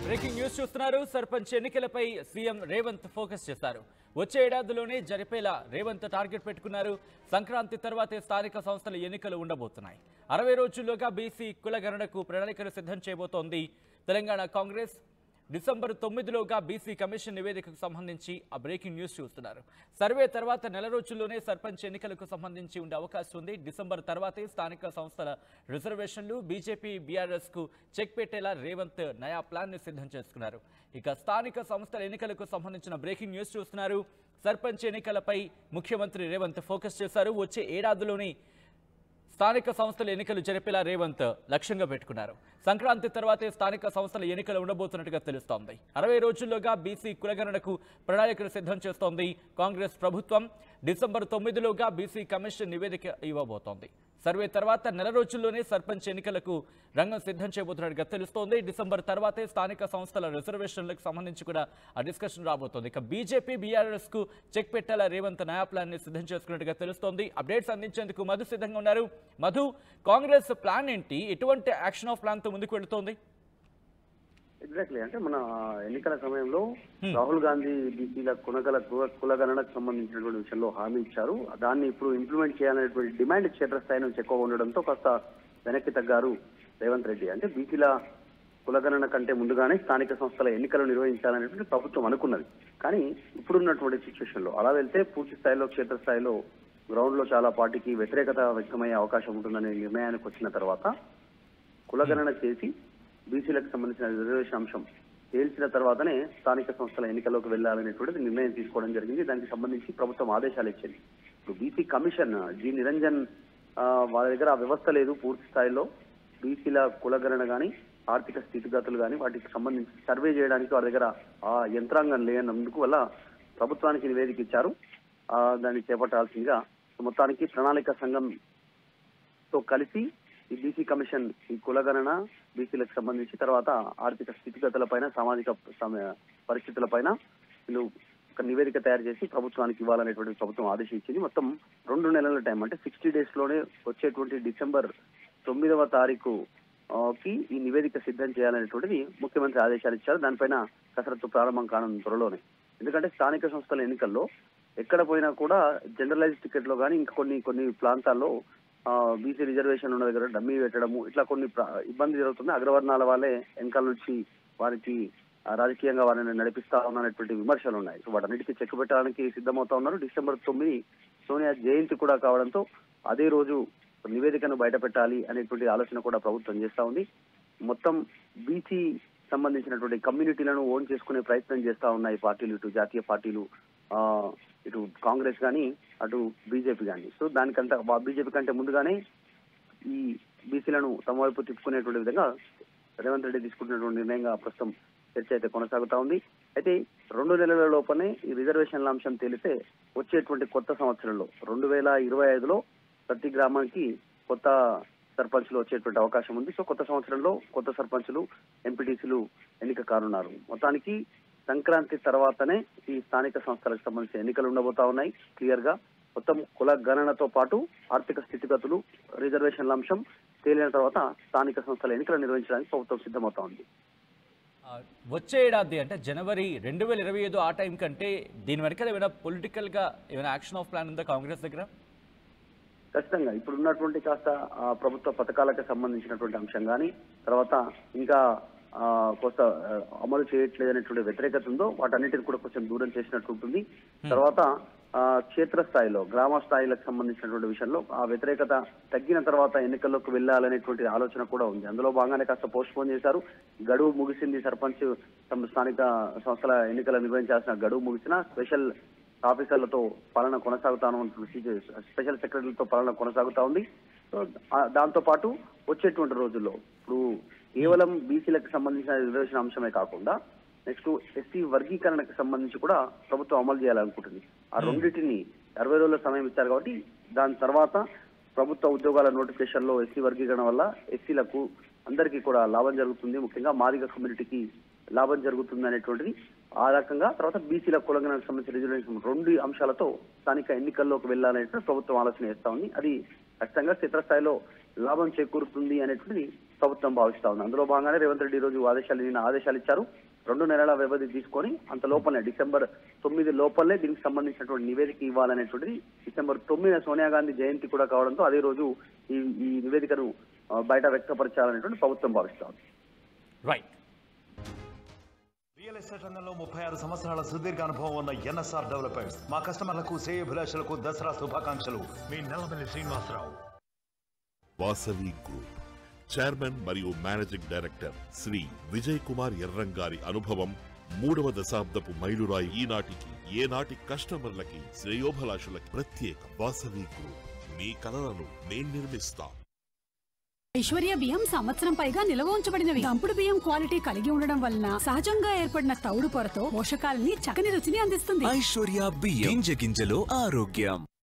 breaking news చూస్తున్నారు సర్పంచ్ ఎన్నికలపై CM Revanth focus చేశారు వచ్చే ఏడాదిలోనే జరిపేలా రేవంత్ టార్గెట్ పెట్టుకున్నారు సంక్రాంతి తర్వాతే స్థానిక సంస్థల ఎన్నికలు ఉండబోతున్నాయి అరవై రోజుల్లోగా బీసీ కులగణనకు ప్రణాళికలు సిద్ధం చేయబోతోంది తెలంగాణ కాంగ్రెస్ డిసెంబర్ తొమ్మిదిలోగా బీసీ కమిషన్ నివేదికకు సంబంధించి ఆ బ్రేకింగ్ న్యూస్ చూస్తున్నారు సర్వే తర్వాత నెల రోజుల్లోనే సర్పంచ్ ఎన్నికలకు సంబంధించి ఉండే అవకాశం ఉంది డిసెంబర్ తర్వాతే స్థానిక సంస్థల రిజర్వేషన్లు బీజేపీ బీఆర్ఎస్ కు చెక్ పెట్టేలా రేవంత్ నయా ప్లాన్ ని సిద్ధం చేసుకున్నారు ఇక స్థానిక సంస్థల ఎన్నికలకు సంబంధించిన బ్రేకింగ్ న్యూస్ చూస్తున్నారు సర్పంచ్ ఎన్నికలపై ముఖ్యమంత్రి రేవంత్ ఫోకస్ చేశారు వచ్చే ఏడాదిలోనే స్థానిక సంస్థల ఎన్నికలు జరిపేలా రేవంత్ లక్ష్యంగా పెట్టుకున్నారు సంక్రాంతి తర్వాతే స్థానిక సంస్థల ఎన్నికలు ఉండబోతున్నట్టుగా తెలుస్తోంది అరవై రోజుల్లోగా బీసీ కులగణనకు ప్రణాళికలు సిద్ధం చేస్తోంది కాంగ్రెస్ ప్రభుత్వం డిసెంబర్ తొమ్మిదిలోగా బీసీ కమిషన్ నివేదిక ఇవ్వబోతోంది సర్వే తర్వాత నెల రోజుల్లోనే సర్పంచ్ ఎన్నికలకు రంగం సిద్ధం చేయబోతున్నట్టుగా తెలుస్తోంది డిసెంబర్ తర్వాతే స్థానిక సంస్థల రిజర్వేషన్లకు సంబంధించి కూడా ఆ డిస్కషన్ రాబోతోంది ఇక బీజేపీ బీఆర్ఎస్ కు చెక్ పెట్టేలా రేవంత్ నయా ప్లాన్ ని సిద్ధం చేసుకున్నట్టుగా తెలుస్తోంది అప్డేట్స్ అందించేందుకు మధు సిద్ధంగా ఉన్నారు మధు కాంగ్రెస్ ప్లాన్ ఏంటి ఎటువంటి యాక్షన్ ఆఫ్ ప్లాన్ తో ముందుకు వెళుతోంది ఎగ్జాక్ట్లీ అంటే మన ఎన్నికల సమయంలో రాహుల్ గాంధీ బీసీల కులగల కుల- కులగణనకు సంబంధించినటువంటి విషయంలో హామీ ఇచ్చారు దాన్ని ఇప్పుడు ఇంప్లిమెంట్ చేయాలనేటువంటి డిమాండ్ క్షేత్రస్థాయి నుంచి ఎక్కువ ఉండడంతో కాస్త వెనక్కి తగ్గారు రేవంత్ రెడ్డి అంటే బీసీల కులగణన కంటే ముందుగానే స్థానిక సంస్థల ఎన్నికలు నిర్వహించాలనేటువంటి ప్రభుత్వం అనుకున్నది కానీ ఇప్పుడున్నటువంటి సిచ్యువేషన్ లో అలా వెళ్తే పూర్తి స్థాయిలో క్షేత్రస్థాయిలో గ్రౌండ్ లో చాలా పార్టీకి వ్యతిరేకత వ్యక్తమయ్యే అవకాశం ఉంటుందనే నిర్ణయానికి వచ్చిన తర్వాత కులగణన చేసి బీసీలకు సంబంధించిన రిజర్వేషన్ అంశం తేల్చిన తర్వాతనే స్థానిక సంస్థల ఎన్నికల్లోకి వెళ్లాలనేటువంటిది నిర్ణయం తీసుకోవడం జరిగింది దానికి సంబంధించి ప్రభుత్వం ఆదేశాలు ఇచ్చింది ఇప్పుడు బీసీ కమిషన్ జి నిరంజన్ ఆ, వాళ్ళ దగ్గర ఆ వ్యవస్థ లేదు పూర్తి స్థాయిలో బీసీల కులగణన గాని ఆర్థిక స్థితిగతులు గాని వాటికి సంబంధించి సర్వే చేయడానికి వాళ్ళ దగ్గర ఆ యంత్రాంగం లేనందుకు వల్ల ప్రభుత్వానికి నివేదిక ఇచ్చారు ఆ, దాన్ని చేపట్టాల్సిందిగా మొత్తానికి ప్రణాళిక సంఘం తో కలిసి ఈ బీసీ కమిషన్ ఈ కులగణన బీసీలకు సంబంధించి తర్వాత ఆర్థిక స్థితిగతులపైన సామాజిక సమ- పరిస్థితులపైన వీళ్ళు ఒక నివేదిక తయారు చేసి ప్రభుత్వానికి ఇవ్వాలనేటువంటి ప్రభుత్వం ఆదేశించింది మొత్తం రెండు నెలల టైం అంటే సిక్స్టీ డేస్ లోనే వచ్చేటువంటి డిసెంబర్ తొమ్మిదవ తారీఖు ఆ, కి ఈ నివేదిక సిద్ధం చేయాలనేటువంటిది ముఖ్యమంత్రి ఆదేశాలు ఇచ్చారు దానిపైన కసరత్తు ప్రారంభం కానుంది త్వరలోనే ఎందుకంటే స్థానిక సంస్థల ఎన్నికల్లో ఎక్కడ పోయినా కూడా జనరలైజ్ టికెట్ లో కానీ ఇంకా కొన్ని కొన్ని ప్రాంతాల్లో బీసీ రిజర్వేషన్ ఉన్న దగ్గర డమ్మీ పెట్టడము ఇట్లా కొన్ని ప్ర- ఇబ్బంది జరుగుతుంది అగ్రవర్ణాల వాళ్ళే వెనకాల నుంచి వారికి ఆ, రాజకీయంగా వారిని నడిపిస్తా ఉన్నటువంటి విమర్శలు ఉన్నాయి సో వాటన్నిటికీ చెక్ పెట్టడానికి సిద్ధమవుతా ఉన్నారు డిసెంబర్ తొమ్మిది సోనియా జయంతి కూడా కావడంతో అదే రోజు నివేదికను బయట పెట్టాలి అనేటువంటి ఆలోచన కూడా ప్రభుత్వం చేస్తా ఉంది మొత్తం బీసీ సంబంధించినటువంటి కమ్యూనిటీలను ఓన్ చేసుకునే ప్రయత్నం చేస్తా ఉన్నాయి పార్టీలు ఇటు జాతీయ పార్టీలు ఆ, ఇటు కాంగ్రెస్ కానీ అటు బీజేపీ కానీ సో దానికంటే బీజేపీ కంటే ముందుగానే ఈ బీసీలను తమ వైపు తిప్పుకునేటువంటి విధంగా రేవంత్ రెడ్డి తీసుకుంటున్నటువంటి నిర్ణయంగా ప్రస్తుతం చర్చ అయితే కొనసాగుతా ఉంది అయితే రెండు నెలల లోపనే ఈ రిజర్వేషన్ల అంశం తేలితే వచ్చేటువంటి కొత్త సంవత్సరంలో రెండు వేల ఇరవై ఐదులో ప్రతి గ్రామానికి కొత్త సర్పంచ్లు వచ్చేటువంటి అవకాశం ఉంది సో కొత్త సంవత్సరంలో కొత్త సర్పంచులు ఎంపీటీసీలు ఎన్నిక కానున్నారు మొత్తానికి సంక్రాంతి తర్వాతనే ఈ స్థానిక సంస్థలకు సంబంధించిన ఎన్నికలు ఉండబోతా ఉన్నాయి క్లియర్ గా మొత్తం కుల గణనతో పాటు ఆర్థిక స్థితిగతులు రిజర్వేషన్ల అంశం తేలిన తర్వాత స్థానిక సంస్థల ఎన్నికలు నిర్వహించడానికి ప్రభుత్వం సిద్ధమవుతా ఉంది ఆ, వచ్చే ఏడాది అంటే జనవరి రెండు వేల ఇరవై ఐదు ఆ టైం కంటే దీని వెనకాల ఏమైనా పొలిటికల్ గా ఏమైనా యాక్షన్ ఆఫ్ ప్లాన్ ఉందా కాంగ్రెస్ దగ్గర ఖచ్చితంగా ఇప్పుడు ఉన్నటువంటి కాస్త ఆ, ప్రభుత్వ పథకాలకు సంబంధించినటువంటి అంశం కానీ తర్వాత ఇంకా ఆ, కొంత ఆ, అమలు చేయట్లేదు అనేటువంటి వ్యతిరేకత ఉందో వాటన్నిటిని కూడా కొంచెం దూరం చేసినట్టు ఉంటుంది తర్వాత ఆ, క్షేత్రస్థాయిలో గ్రామ స్థాయిలకు సంబంధించినటువంటి విషయంలో ఆ వ్యతిరేకత తగ్గిన తర్వాత ఎన్నికల్లోకి వెళ్ళాలనేటువంటి ఆలోచన కూడా ఉంది అందులో భాగంగానే కాస్త పోస్ట్ పోన్ చేశారు గడువు ముగిసింది సర్పంచ్ సం- స్థానిక సంస్థల ఎన్నికలు నిర్వహించాల్సిన గడువు ముగిసిన స్పెషల్ ఆఫీసర్లతో పాలన కొనసాగుతాను స్పెషల్ సెక్రటరీలతో పాలన కొనసాగుతా ఉంది సో, ఆ, దాంతో పాటు వచ్చేటువంటి రోజుల్లో ఇప్పుడు కేవలం బీసీలకు సంబంధించిన రిజర్వేషన్ అంశమే కాకుండా నెక్స్ట్ ఎస్సీ వర్గీకరణకు సంబంధించి కూడా ప్రభుత్వం అమలు చేయాలనుకుంటుంది ఆ రెండింటిని అరవై రోజుల సమయం ఇచ్చారు కాబట్టి దాని తర్వాత ప్రభుత్వ ఉద్యోగాల నోటిఫికేషన్ లో ఎస్సీ వర్గీకరణ వల్ల ఎస్సీలకు అందరికీ కూడా లాభం జరుగుతుంది ముఖ్యంగా మాదిగ కమ్యూనిటీకి లాభం జరుగుతుంది అనేటువంటిది ఆ రకంగా తర్వాత బీసీల కులంగానికి సంబంధించిన రిజర్వేషన్ రెండు అంశాలతో స్థానిక ఎన్నికల్లోకి వెళ్ళాలనేటువంటి ప్రభుత్వం ఆలోచన చేస్తా ఉంది అది ఖచ్చితంగా క్షేత్రస్థాయిలో లాభం చేకూరుతుంది అనేటువంటిది ప్రభుత్వం భావిస్తా ఉంది అందులో భాగంగానే రేవంత్ రెడ్డి ఈ రోజు ఆదేశాలు నిన్న ఆదేశాలు ఇచ్చారు రెండు నెలల వ్యవధి తీసుకొని అంత లోపలనే డిసెంబర్ తొమ్మిది లోపలనే దీనికి సంబంధించినటువంటి నివేదిక ఇవ్వాలనేటువంటిది డిసెంబర్ తొమ్మిది సోనియా గాంధీ జయంతి కూడా కావడంతో అదే రోజు ఈ ఈ నివేదికను ఆ, బయట వ్యక్తపరచాలనేటువంటి ప్రభుత్వం భావిస్తా ఉంది రైట్ రియల్ ఎస్టేట్ రంగంలో ముప్పై ఆరు సంవత్సరాల సుదీర్ఘ అనుభవం ఉన్న ఎన్ఎస్ఆర్ డెవలపర్స్ మా కస్టమర్లకు శ్రేయభిలాషులకు దసరా శుభాకాంక్షలు మీ నల్లమల్లి శ్రీనివాసరావు వాసవి గ్రూప్ చైర్మన్ మరియు మేనేజింగ్ డైరెక్టర్ శ్రీ విజయ్ కుమార్ ఎర్రంగారి అనుభవం మూడవ దశాబ్దపు మైలురాయి ఈనాటికి ఏనాటి కస్టమర్లకి శ్రేయోభిలాషులకి ప్రత్యేక వాసవి గ్రూప్ మీ కలలను మేం నిర్మిస్తాం ఐశ్వర్య బియ్యం సంవత్సరం పైగా నిల్వ ఉంచబడినవి దంపుడు బియ్యం క్వాలిటీ కలిగి ఉండడం వలన సహజంగా ఏర్పడిన తౌడు పొరతో పోషకాలని చక్కని రుచిని అందిస్తుంది ఐశ్వర్య బియ్యం గింజ గింజలో ఆరోగ్యం